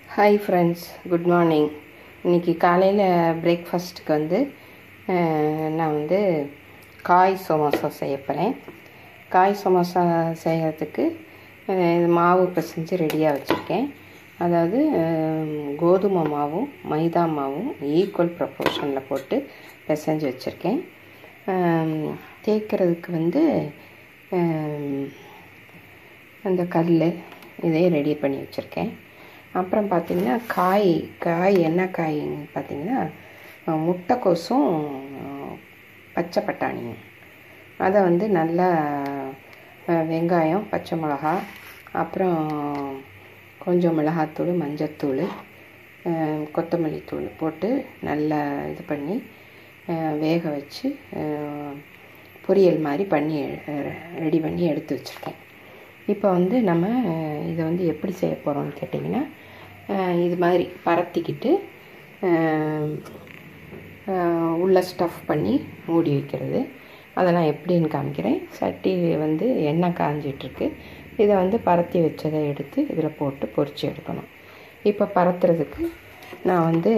hi friends good morning இன்றைக்கி காலையில் பிரேக்ஃபாஸ்ட்டுக்கு வந்து அஹ், நான் வந்து காய் சமோசா செய்ய போகிறேன் காய் சமோசா செய்கிறதுக்கு அஹ், இது மாவு பிசைஞ்சு ரெடியாக வச்சுருக்கேன் அதாவது அஹ், கோதுமை மாவும் மைதா மாவும் ஈக்குவல் ப்ரப்போர்ஷனில் போட்டு பிசைஞ்சு வச்சுருக்கேன் அஹ், தேய்க்கிறதுக்கு வந்து அஹ், அந்த கல் இதையும் ரெடி பண்ணி வச்சுருக்கேன் அப்புறம் பார்த்திங்கன்னா காய் காய் என்ன காய்ன்னு பார்த்திங்கன்னா அஹ், முட்டைக்கோசும் அஹ், பச்சை பட்டாணியும் அதை வந்து நல்லா அஹ், வெங்காயம் பச்சை மிளகா அப்புறம் கொஞ்சம் மிளகாத்தூள் மஞ்சத்தூள் அஹ், கொத்தமல்லி தூள் போட்டு நல்லா இது பண்ணி அஹ், வேக வச்சு அஹ், பொரியல் மாதிரி பண்ணி ரெடி பண்ணி எடுத்து வச்சுருக்கேன் இப்போ வந்து நம்ம அஹ், இதை வந்து எப்படி செய்ய போகிறோம்னு கேட்டிங்கன்னா அஹ், இது மாதிரி பரத்திக்கிட்டு அஹ், அஹ், உள்ள ஸ்டஃப் பண்ணி மூடி வைக்கிறது அதை நான் எப்படின்னு காமிக்கிறேன் சட்டி வந்து எண்ணெய் காஞ்சிட்ருக்கு இதை வந்து பரத்தி வச்சதை எடுத்து இதில் போட்டு பொரிச்சு எடுக்கணும் இப்போ பரத்துறதுக்கு நான் வந்து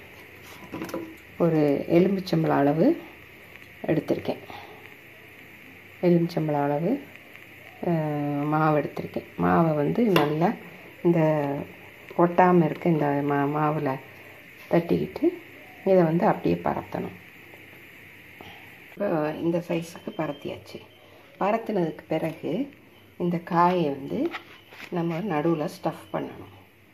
ஒரு எலும்பிச்சம்பழம் அளவு எடுத்திருக்கேன் எலுமிச்சம்பழம் அளவு அஹ், மாவு எடுத்திருக்கேன் மாவை வந்து நல்லா இந்த ஒட்டாமல் இருக்க இந்த மா மாவில் தட்டிக்கிட்டு இதை வந்து அப்படியே பரத்தணும் இப்போ இந்த சைஸுக்கு பரத்தியாச்சு பரத்தினதுக்கு பிறகு இந்த காயை வந்து நம்ம நடுவில் ஸ்டஃப் பண்ணணும்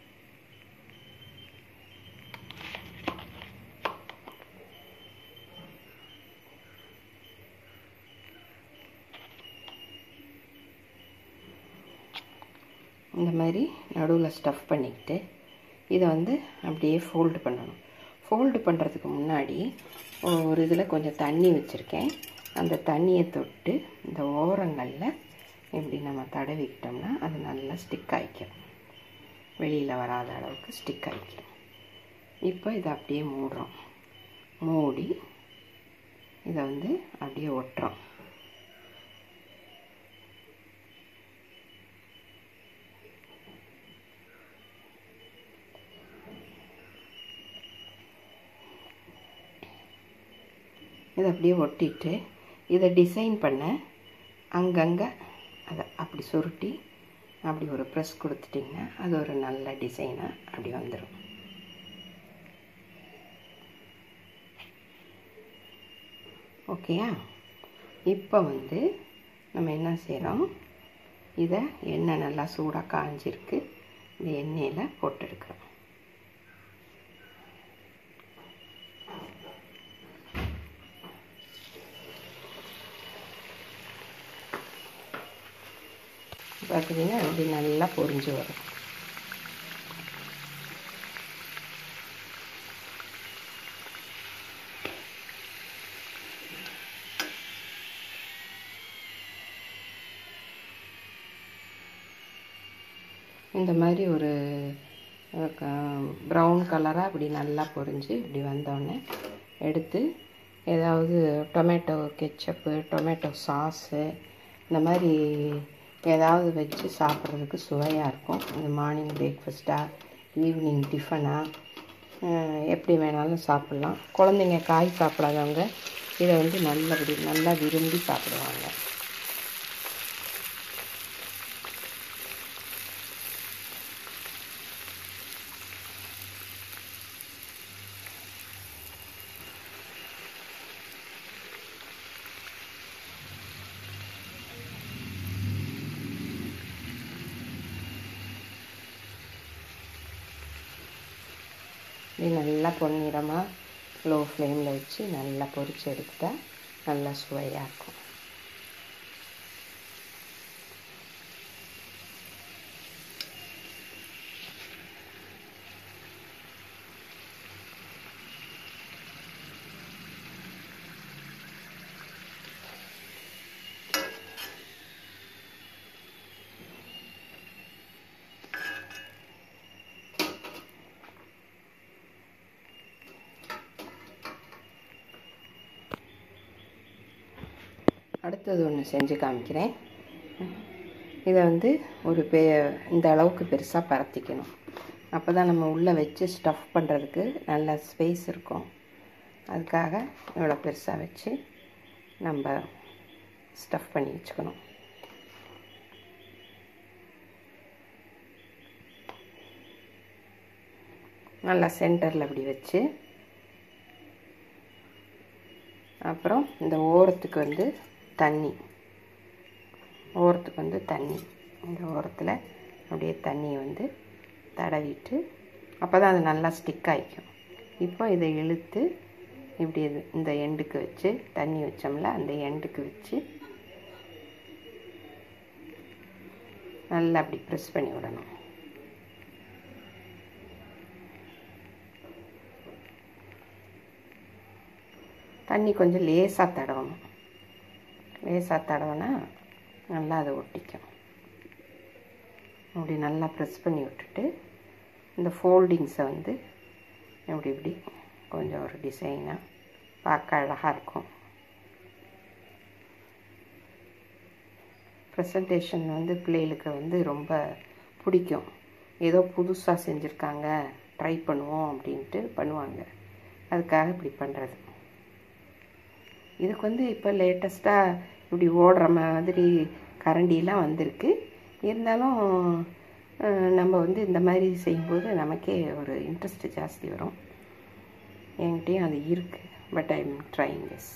இந்த மாதிரி நடுவில் ஸ்டஃப் பண்ணிக்கிட்டு இதை வந்து அப்படியே ஃபோல்டு பண்ணணும் ஃபோல்டு பண்ணுறதுக்கு முன்னாடி ஒரு இதில் கொஞ்சம் தண்ணி வச்சுருக்கேன் அந்த தண்ணியை தொட்டு இந்த ஓரங்களில் இப்படி நம்ம தடவிக்கிட்டோம்னா அது நல்லா ஸ்டிக் ஆகிக்கும் வெளியில் வராத அளவுக்கு ஸ்டிக் ஆகிக்கும் இப்போ இதை அப்படியே மூடுறோம் மூடி இதை வந்து அப்படியே ஒட்டுறோம் இதை அப்படியே ஒட்டிட்டு இதை டிசைன் பண்ண அங்கங்கே அதை அப்படி சுருட்டி அப்படி ஒரு ப்ரெஸ் கொடுத்துட்டிங்கன்னா அது ஒரு நல்ல டிசைனாக அப்படி வந்துடும் ஓகேயா இப்போ வந்து நம்ம என்ன செய்கிறோம் இதை எண்ணெய் நல்லா சூடாக காஞ்சிருக்கு இந்த எண்ணெயில் போட்டு எடுக்கிறோம் பார்த்தீங்கன்னா அப்படி நல்லா பொரிஞ்சு வரும் இந்த மாதிரி ஒரு ப்ரௌன் கலராக இப்படி நல்லா பொரிஞ்சு இப்படி வந்தோடனே எடுத்து ஏதாவது டொமேட்டோ கெச்சப்பு டொமேட்டோ சாஸு இந்த மாதிரி ஏதாவது வச்சு சாப்பிட்றதுக்கு சுவையாக இருக்கும் இந்த மார்னிங் பிரேக்ஃபாஸ்ட்டாக ஈவினிங் டிஃபனாக எப்படி வேணாலும் சாப்பிட்லாம் குழந்தைங்க காய் சாப்பிடாதவங்க இதை வந்து நல்லபடி நல்லா விரும்பி சாப்பிடுவாங்க இது நல்லா பொன்னிறமாக லோ ஃப்ளேமில் வச்சு நல்லா பொரிச்சு எடுத்துட்டா நல்லா சுவையாக இருக்கும் அடுத்தது ஒன்று செஞ்சு காமிக்கிறேன் இதை வந்து ஒரு பெ இந்த அளவுக்கு பெருசாக பரத்திக்கணும் அப்போ தான் நம்ம உள்ளே வச்சு ஸ்டஃப் பண்ணுறதுக்கு நல்ல ஸ்பேஸ் இருக்கும் அதுக்காக இவ்வளோ பெருசாக வச்சு நம்ம ஸ்டஃப் பண்ணி வச்சுக்கணும் நல்லா சென்டரில் அப்படி வச்சு அப்புறம் இந்த ஓரத்துக்கு வந்து தண்ணி ஓரத்துக்கு வந்து தண்ணி இந்த ஓரத்தில் அப்படியே தண்ணியை வந்து தடவிட்டு அப்போ தான் அது நல்லா ஸ்டிக் ஆகிக்கும் இப்போ இதை இழுத்து இப்படி இது இந்த எண்டுக்கு வச்சு தண்ணி வச்சோம்ல அந்த எண்டுக்கு வச்சு நல்லா அப்படி ப்ரெஸ் பண்ணி விடணும் தண்ணி கொஞ்சம் லேசாக தடவணும் லேசாக தடவைனா நல்லா அதை ஒட்டிக்கும் அப்படி நல்லா ப்ரெஸ் பண்ணி விட்டுட்டு இந்த ஃபோல்டிங்ஸை வந்து இப்படி இப்படி கொஞ்சம் ஒரு டிசைனாக பார்க்க அழகாக இருக்கும் ப்ரெசன்டேஷன் வந்து பிள்ளைகளுக்கு வந்து ரொம்ப பிடிக்கும் ஏதோ புதுசாக செஞ்சுருக்காங்க ட்ரை பண்ணுவோம் அப்படின்ட்டு பண்ணுவாங்க அதுக்காக இப்படி பண்ணுறது இதுக்கு வந்து இப்போ லேட்டஸ்ட்டாக இப்படி ஓடுற மாதிரி கரண்டிலாம் வந்திருக்கு இருந்தாலும் நம்ம வந்து இந்த மாதிரி செய்யும்போது நமக்கே ஒரு இன்ட்ரெஸ்ட் ஜாஸ்தி வரும் என்கிட்டையும் அது இருக்குது but I am trying this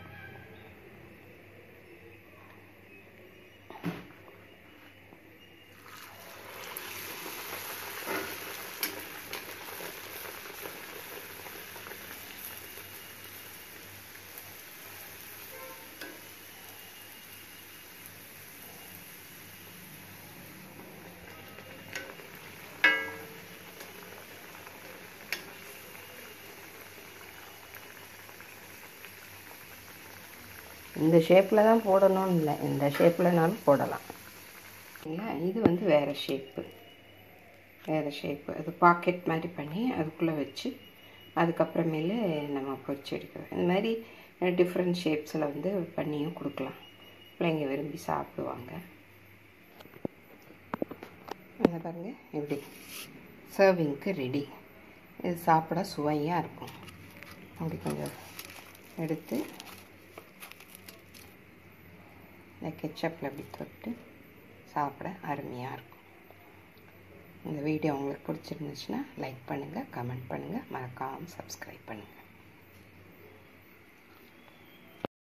இந்த ஷேப்பில் தான் போடணும்னு இல்லை இந்த ஷேப்லனாலும் போடலாம் இல்லை இது வந்து வேறு ஷேப்பு வேறு ஷேப்பு அது பாக்கெட் மாதிரி பண்ணி அதுக்குள்ளே வச்சு அதுக்கப்புறமேலு நம்ம பொறிச்சு எடுக்கிறோம் இந்த மாதிரி டிஃப்ரெண்ட் ஷேப்ஸில் வந்து பண்ணியும் கொடுக்கலாம் பிள்ளைங்க விரும்பி சாப்பிடுவாங்க அதை பாருங்கள் எப்படி சர்விங்க்கு ரெடி இது சாப்பிட சுவையாக இருக்கும் அப்படி கொஞ்சம் எடுத்து இந்த கெச்சப்பில் அப்படி தொட்டு சாப்பிட அருமையாக இருக்கும் இந்த வீடியோ உங்களுக்கு பிடிச்சிருந்துச்சுன்னா லைக் பண்ணுங்கள் கமெண்ட் பண்ணுங்கள் மறக்காமல் சப்ஸ்கிரைப் பண்ணுங்கள்